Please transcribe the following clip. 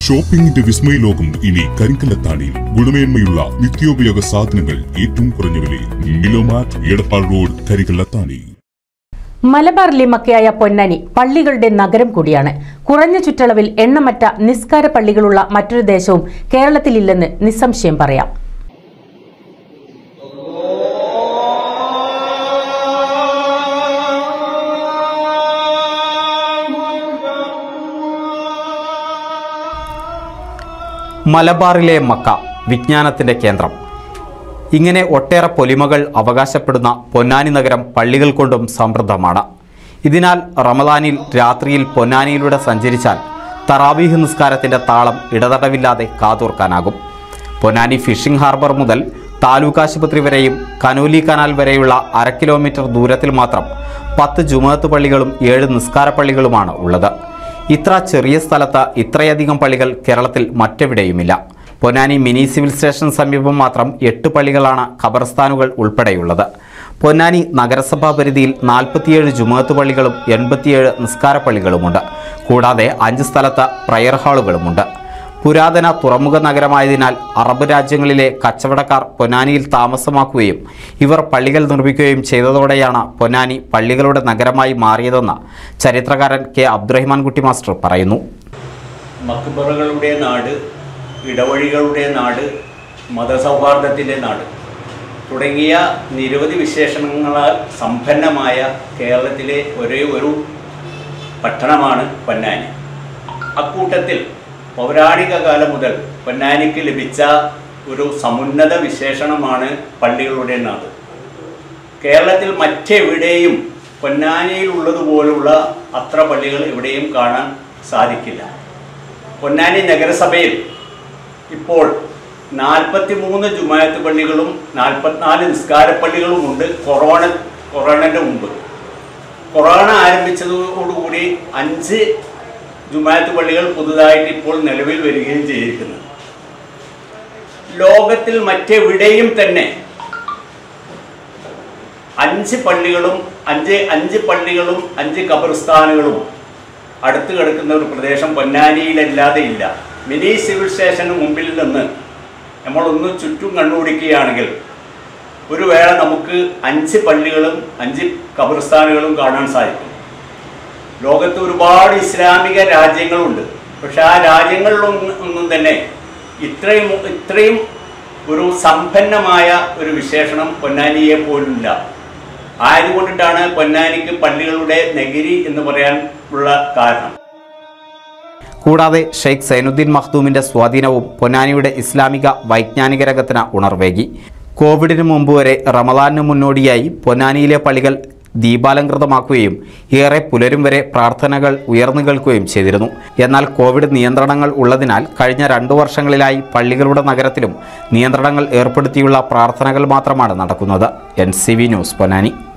ഷോപ്പിംഗിന്റെ വിസ്മയ ലോകം ഇനി കരിങ്കല്ലത്താണിയിൽ ഗുണമേന്മയുള്ള നിത്യോപയോഗ സാധനങ്ങൾ ഏറ്റവും കുറഞ്ഞ വിലയിൽ മിലോമാറ്റ് എടപ്പാൾ റോഡ് കരിങ്കല്ലത്താണി മലബാറിലെ മക്കയായ പൊന്നാനി പള്ളികളുടെ നഗരം കൂടിയാണ് കുറഞ്ഞ ചുറ്റളവിൽ എണ്ണമറ്റ നിസ്കാര പള്ളികളുള്ള മറ്റൊരു ദേശവും കേരളത്തിലില്ലെന്ന് നിസ്സംശയം പറയാം മലബാറിലെ മക്ക വിജ്ഞാനത്തിൻ്റെ കേന്ദ്രം ഇങ്ങനെ ഒട്ടേറെ പൊലിമകൾ അവകാശപ്പെടുന്ന പൊന്നാനി നഗരം പള്ളികൾ കൊണ്ടും സമൃദ്ധമാണ് ഇതിനാൽ റമദാനിൽ രാത്രിയിൽ പൊന്നാനിയിലൂടെ സഞ്ചരിച്ചാൽ തറാവീഹ് നിസ്കാരത്തിൻ്റെ താളം ഇടതടവില്ലാതെ കാതോർക്കാനാകും പൊന്നാനി ഫിഷിംഗ് ഹാർബർ മുതൽ താലൂക്ക് ആശുപത്രി വരെയും കനോലി കനാൽ വരെയുള്ള അര കിലോമീറ്റർ ദൂരത്തിൽ മാത്രം പത്ത് ജുമഅത്ത് പള്ളികളും ഏഴ് നിസ്കാര പള്ളികളുമാണ് ഉള്ളത് ഇത്ര ചെറിയ സ്ഥലത്ത് ഇത്രയധികം പള്ളികൾ കേരളത്തിൽ മറ്റെവിടെയുമില്ല പൊന്നാനി മിനി സിവിൽ സ്റ്റേഷൻ സമീപം മാത്രം എട്ട് പള്ളികളാണ് ഖബർസ്ഥാനുകൾ ഉൾപ്പെടെയുള്ളത് പൊന്നാനി നഗരസഭാ പരിധിയിൽ നാൽപ്പത്തിയേഴ് ജുമഅത്ത് പള്ളികളും എൺപത്തിയേഴ് നിസ്കാര പള്ളികളുമുണ്ട് കൂടാതെ അഞ്ച് സ്ഥലത്ത് പ്രയർ ഹാളുകളുമുണ്ട് പുരാതന തുറമുഖ നഗരമായതിനാൽ അറബ് രാജ്യങ്ങളിലെ കച്ചവടക്കാർ പൊന്നാനിയിൽ താമസമാക്കുകയും ഇവർ പള്ളികൾ നിർമ്മിക്കുകയും ചെയ്തതോടെയാണ് പൊന്നാനി പള്ളികളുടെ നഗരമായി മാറിയതെന്ന് ചരിത്രകാരൻ കെ അബ്ദുറഹിമാൻ കുട്ടി മാസ്റ്റർ പറയുന്നു മക്ബറകളുടെ നാട് ഇടവഴികളുടെ നാട് മതസൗഹാർദ്ദത്തിൻ്റെ നാട് തുടങ്ങിയ നിരവധി വിശേഷണങ്ങളാൽ സമ്പന്നമായ കേരളത്തിലെ ഒരേ ഒരു പട്ടണമാണ് പൊന്നാനി അക്കൂട്ടത്തിൽ പൗരാണിക കാലം മുതൽ പൊന്നാനിക്ക് ലഭിച്ച ഒരു സമുന്നത വിശേഷണമാണ് പള്ളികളുടെ നാട് കേരളത്തിൽ മറ്റെവിടെയും പൊന്നാനിയിലുള്ളതുപോലുള്ള അത്ര പള്ളികൾ എവിടെയും കാണാൻ സാധിക്കില്ല പൊന്നാനി നഗരസഭയിൽ ഇപ്പോൾ നാൽപ്പത്തി മൂന്ന് ജുമായത്ത് പള്ളികളും നാൽപ്പത്തിനാല് നിസ്കാര പള്ളികളുമുണ്ട് കൊറോണ കൊറോണൻ്റെ മുമ്പ് കൊറോണ ആരംഭിച്ചതോടുകൂടി അഞ്ച് ജുമായത്ത് പള്ളികൾ പുതുതായിട്ട് ഇപ്പോൾ നിലവിൽ വരികയും ചെയ്തിരിക്കുന്നു ലോകത്തിൽ മറ്റെവിടെയും തന്നെ അഞ്ച് പള്ളികളും അഞ്ച് അഞ്ച് പള്ളികളും അഞ്ച് ഖബർസ്ഥാനുകളും അടുത്ത് കിടക്കുന്ന ഒരു പ്രദേശം പൊന്നാനിയിലല്ലാതെ ഇല്ല മിനി സിവിൽ സ്റ്റേഷന് മുമ്പിൽ നിന്ന് നമ്മളൊന്ന് ചുറ്റും കണ്ണുപിടിക്കുകയാണെങ്കിൽ ഒരു വേള നമുക്ക് അഞ്ച് പള്ളികളും അഞ്ച് ഖബർസ്ഥാനുകളും കാണാൻ സാധിക്കും ലോകത്ത് ഒരുപാട് ഇസ്ലാമിക രാജ്യങ്ങളുണ്ട് പക്ഷെ ആ രാജ്യങ്ങളിലൊന്നും ഒന്നും തന്നെ ഇത്രയും ഇത്രയും ഒരു സമ്പന്നമായ ഒരു വിശേഷണം പൊന്നാനിയെ പോലില്ല ആയതുകൊണ്ടിട്ടാണ് പൊന്നാനിക്ക് പള്ളികളുടെ നഗരി എന്ന് പറയാൻ ഉള്ള കാരണം കൂടാതെ ഷെയ്ഖ് സൈനുദ്ദീൻ മഖ്ദൂമിന്റെ സ്വാധീനവും പൊന്നാനിയുടെ ഇസ്ലാമിക വൈജ്ഞാനിക രംഗത്തിന് ഉണർവേകി കോവിഡിന് മുമ്പ് വരെ റമദാനിന് മുന്നോടിയായി പൊന്നാനിയിലെ പള്ളികൾ ദീപാലങ്കൃതമാക്കുകയും ഏറെ പുലരും വരെ പ്രാർത്ഥനകൾ ഉയർന്നു കേൾക്കുകയും ചെയ്തിരുന്നു എന്നാൽ കോവിഡ് നിയന്ത്രണങ്ങൾ ഉള്ളതിനാൽ കഴിഞ്ഞ രണ്ടു വർഷങ്ങളിലായി പള്ളികളുടെ നഗരത്തിലും നിയന്ത്രണങ്ങൾ ഏർപ്പെടുത്തിയുള്ള പ്രാർത്ഥനകൾ മാത്രമാണ് നടക്കുന്നത് എൻ ന്യൂസ് പൊന്നാനി